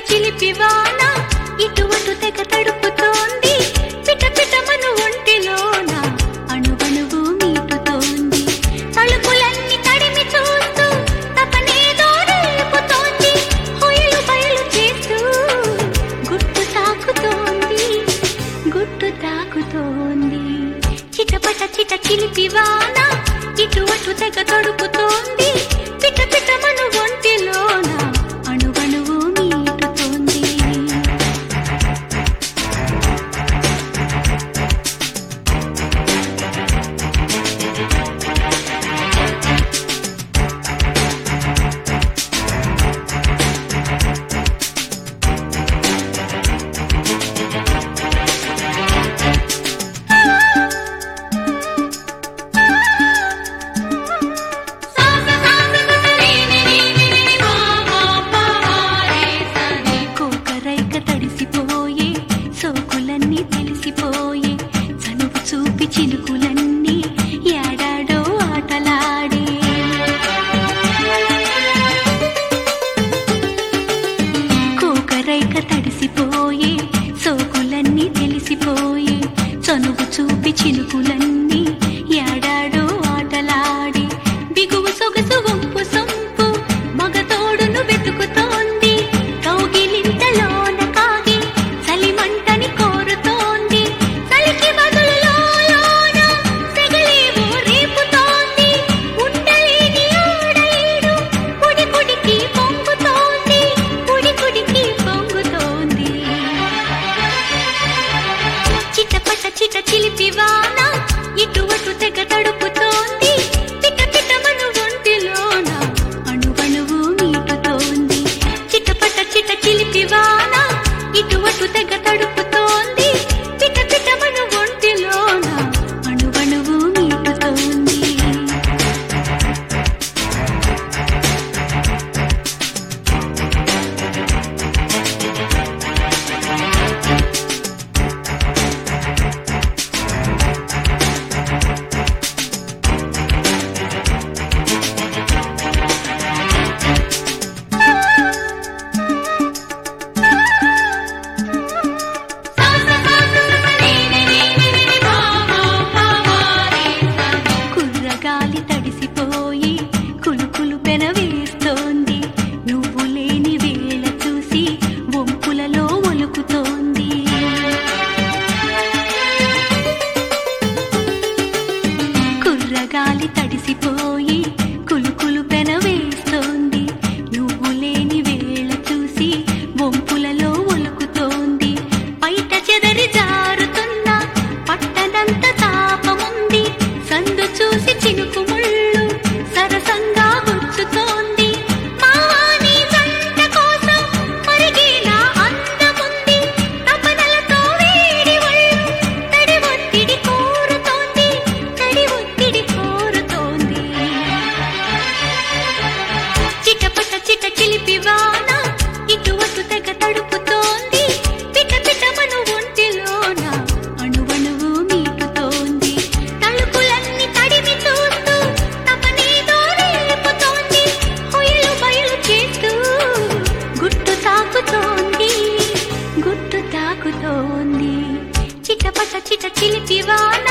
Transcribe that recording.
చిలిపివాన ఇటువంటి తెగ తడుపుతోంది పిట పిటమను ఒంటిలోన అణువణువు మీటుతోంది తలుపులన్నీ తడిమి చూస్తూ తపనేదో రేపుతోంది హొయలు బయలు చేస్తూ గుట్టు తాకుతోంది గుట్టు తాకుతోంది చిటపట చిట చిలిపివాన ఇటు అటు తెగ తడుపుతోంది పిట పిటమను ఒంటిలోన అణువణువు మీటుతోంది కోకరైక తడిసిపోయే సోకులన్నీ తెలిసిపోయే చనువు చూపి చినుకులన్నీ ఏడాడో ఆటలాడే కోకరైక తడిసిపోయే సోకులన్నీ తెలిసిపోయే చనువు చూపి చినుకులన్నీ ఏడాడో ఆటలాడి బిగువు సొగసు వంపు సొంపు మగతోడును వెతుకుతోంది కౌగిలింతలోన కాగి చలిమంటని కోరుతోంది చలికి బదులులో లోన సెగలేమో రేపుతోంది ఉండలేని ఆడలేడు కుడి కుడికి పొంగుతోంది కుడి కుడికి పొంగుతోంది చిటపట చిట చిలిపివాన ఇటు అటు తెగ తడుపుతోంది పిట పిటమను ఒంటిలోన అణువణువు మీటుతోంది చిటపట చిట చిలిపివాన ఇటు అటు తెగ తడుపుతోంది పిట పిటమను ఒంటిలోన అణువణువు మీటుతోంది కుర్రగాలి తడిసిపోయి కులుకులు పెనవేస్తోంది నువ్వు లేని వేళ చూసి వంపులలో ఒలుకుతోంది కుర్రగాలి తడిసిపోయి కులుకులు పెనవేస్తోంది నువ్వు లేని వేళ చూసి వంపులలో ఒలుకుతోంది బయట చెదరి జారుతున్న పట్టనంత తాపముంది సందు చూసి చినుకు ముళ్ళు సరసంగా గుచ్చుతోంది మావాని జంట కోసం మరిగేలా అందముంది తపనలతో వేడి ఒళ్ళు తడి ఒత్తిడి కోరుతోంది తడి ఒత్తిడి కోరుతోంది చిటపట చిట చిలిపివాన ఇటు అటు తెగ తడుపుతోంది పిట పిటమను ఒంటిలోన అణువణువు మీటుతోంది తలుపులన్నీ తడిమి చూస్తూ తపనేదో రేపుతోంది హొయలు బయలు చేస్తూ గుట్టు తాకుతోంది గుట్టు తాకుతోంది చిటపట చిట చిలిపివాన